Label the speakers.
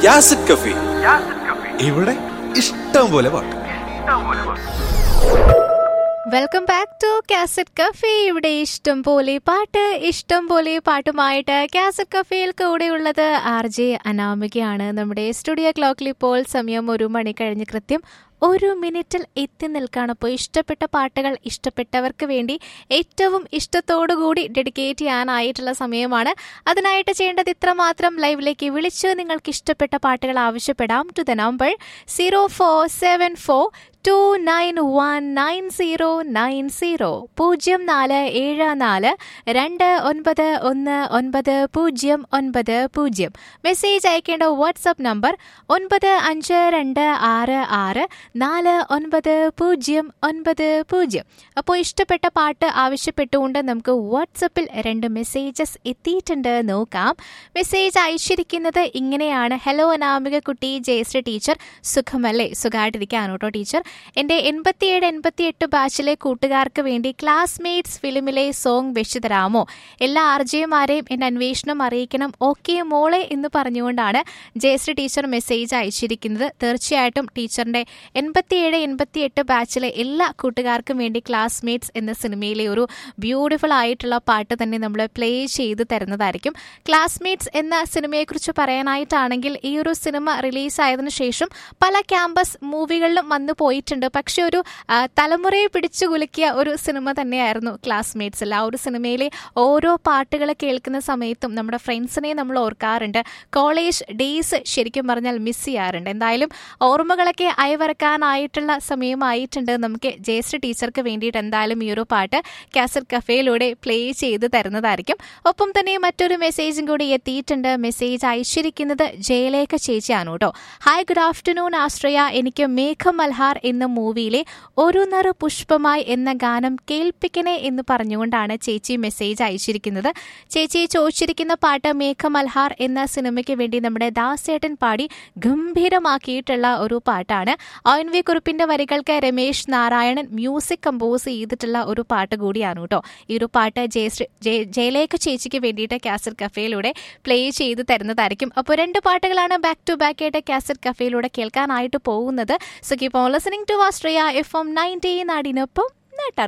Speaker 1: യാസിഡ് കഫി ഇവിടെ ഇഷ്ടം പോലെ പാട്ട്
Speaker 2: welcome back to cassette cafe ഇവിടെ ഇഷ്ടം പോലെ പാട്ട് ഇഷ്ടം പോലെ പാട്ടുമായിട്ട് കാസറ്റ് കഫേയിൽ കൂടെയുള്ളത് ആർ ജെ അനാമികയാണ് നമ്മുടെ സ്റ്റുഡിയോ ക്ലോക്കിൽ ഇപ്പോൾ സമയം ഒരു മണി കഴിഞ്ഞ് കൃത്യം ഒരു മിനിറ്റിൽ എത്തി നിൽക്കുകയാണ് അപ്പോൾ ഇഷ്ടപ്പെട്ട പാട്ടുകൾ ഇഷ്ടപ്പെട്ടവർക്ക് വേണ്ടി ഏറ്റവും ഇഷ്ടത്തോടുകൂടി ഡെഡിക്കേറ്റ് ചെയ്യാനായിട്ടുള്ള സമയമാണ് അതിനായിട്ട് ചെയ്യേണ്ടത് ഇത്ര മാത്രം ലൈവിലേക്ക് വിളിച്ച് നിങ്ങൾക്ക് ഇഷ്ടപ്പെട്ട പാട്ടുകൾ ആവശ്യപ്പെടാം to the number zero four seven four two nine one nine zero nine zero പൂജ്യം നാല് ഏഴ് നാല് രണ്ട് ഒൻപത് ഒന്ന് ഒൻപത് പൂജ്യം ഒൻപത് പൂജ്യം മെസ്സേജ് അയക്കേണ്ട വാട്സപ്പ് നമ്പർ ഒൻപത് അഞ്ച് രണ്ട് ആറ് ആറ് നാല് ഒൻപത് പൂജ്യം ഒൻപത് പൂജ്യം അപ്പോൾ ഇഷ്ടപ്പെട്ട പാട്ട് ആവശ്യപ്പെട്ടുകൊണ്ട് നമുക്ക് വാട്സപ്പിൽ രണ്ട് മെസ്സേജസ് എത്തിയിട്ടുണ്ട് നോക്കാം മെസ്സേജ് അയച്ചിരിക്കുന്നത് ഇങ്ങനെയാണ് ഹലോ അനാമിക കുട്ടി ജയശ്രീ ടീച്ചർ സുഖമല്ലേ സുഖമായിട്ടിരിക്കാണ് കേട്ടോ ടീച്ചർ എൻ്റെ എൺപത്തിയേഴ് എൺപത്തിയെട്ട് ബാച്ചിലെ കൂട്ടുകാർക്ക് വേണ്ടി ക്ലാസ്മേറ്റ്സ് ഫിലിമിലെ സോങ് വെച്ചു തരാമോ എല്ലാ ആർജയമാരെയും എൻ്റെ അന്വേഷണം അറിയിക്കണം ഓക്കെ മോളെ എന്ന് പറഞ്ഞുകൊണ്ടാണ് ജയശ്രീ ടീച്ചർ മെസ്സേജ് അയച്ചിരിക്കുന്നത് തീർച്ചയായിട്ടും ടീച്ചറിൻ്റെ എൺപത്തിയേഴ് എൺപത്തിയെട്ട് ബാച്ചിലെ എല്ലാ കൂട്ടുകാർക്കും വേണ്ടി ക്ലാസ്മേറ്റ്സ് എന്ന സിനിമയിലെ ഒരു ബ്യൂട്ടിഫുൾ ആയിട്ടുള്ള പാട്ട് തന്നെ നമ്മൾ പ്ലേ ചെയ്ത് തരുന്നതായിരിക്കും ക്ലാസ്മേറ്റ്സ് എന്ന സിനിമയെക്കുറിച്ച് പറയാനായിട്ടാണെങ്കിൽ ഈ ഒരു സിനിമ റിലീസായതിനു ശേഷം പല ക്യാമ്പസ് മൂവികളിലും വന്നു പോയിട്ടുണ്ട് പക്ഷെ ഒരു ആ, തലമുറയെ പിടിച്ചു കുലുക്കിയ ഒരു സിനിമ തന്നെയായിരുന്നു ക്ലാസ്മേറ്റ്സ് ആ ഒരു സിനിമയിലെ ഓരോ പാട്ടുകൾ കേൾക്കുന്ന സമയത്തും നമ്മുടെ ഫ്രണ്ട്സിനെ നമ്മൾ ഓർക്കാറുണ്ട് കോളേജ് ഡേയ്സ് ശരിക്കും പറഞ്ഞാൽ മിസ് ചെയ്യാറുണ്ട് എന്തായാലും ഓർമ്മകളൊക്കെ അയവറക്കാനായിട്ടുള്ള സമയമായിട്ടുണ്ട് നമുക്ക് ജയശ്രീ ടീച്ചർക്ക് വേണ്ടിയിട്ട് എന്തായാലും ഈ ഒരു പാട്ട് കാസറ്റ് കഫേയിലൂടെ പ്ലേ ചെയ്ത് തരുന്നതായിരിക്കും ഒപ്പം തന്നെ മറ്റൊരു മെസ്സേജും കൂടി എത്തിയിട്ടുണ്ട് മെസ്സേജ് അയച്ചിരിക്കുന്നത് ജയലേഖ ചേച്ചിയാണ് കേട്ടോ ഹായ് ഗുഡ് ആഫ്റ്റർനൂൺ ആശ്രയ എനിക്ക് മേഘമൽഹാർ എന്ന മൂവിയിലെ ഒരു നറു പുഷ്പമായി എന്ന ഗാനം കേൾപ്പിക്കണേ എന്ന് പറഞ്ഞുകൊണ്ടാണ് ചേച്ചി മെസ്സേജ് അയച്ചിരിക്കുന്നത് ചേച്ചി ചോദിച്ചിരിക്കുന്ന പാട്ട് മേഘമൽഹാർ എന്ന സിനിമയ്ക്ക് വേണ്ടി നമ്മുടെ ദാസേട്ടൻ പാടി ഗംഭീരമാക്കിയിട്ടുള്ള ഒരു പാട്ടാണ് ഒ വി കുറിപ്പിന്റെ വരികൾക്ക് രമേശ് നാരായണൻ മ്യൂസിക് കമ്പോസ് ചെയ്തിട്ടുള്ള ഒരു പാട്ട് കൂടിയാണ് കേട്ടോ ഈ ഒരു പാട്ട് ജയശ്രീ ജയ- ജയലേഖ ചേച്ചിക്ക് വേണ്ടിയിട്ട് കാസറ്റ് കഫേയിലൂടെ പ്ലേ ചെയ്ത് തരുന്നതായിരിക്കും അപ്പോൾ രണ്ട് പാട്ടുകളാണ് ബാക്ക് ടു ബാക്ക് ആയിട്ട് കാസറ്റ് കഫേയിലൂടെ കേൾക്കാനായിട്ട് പോകുന്നത് so keep on listening to Astria F M nineteen നാടിനൊപ്പം നാട്ടാർ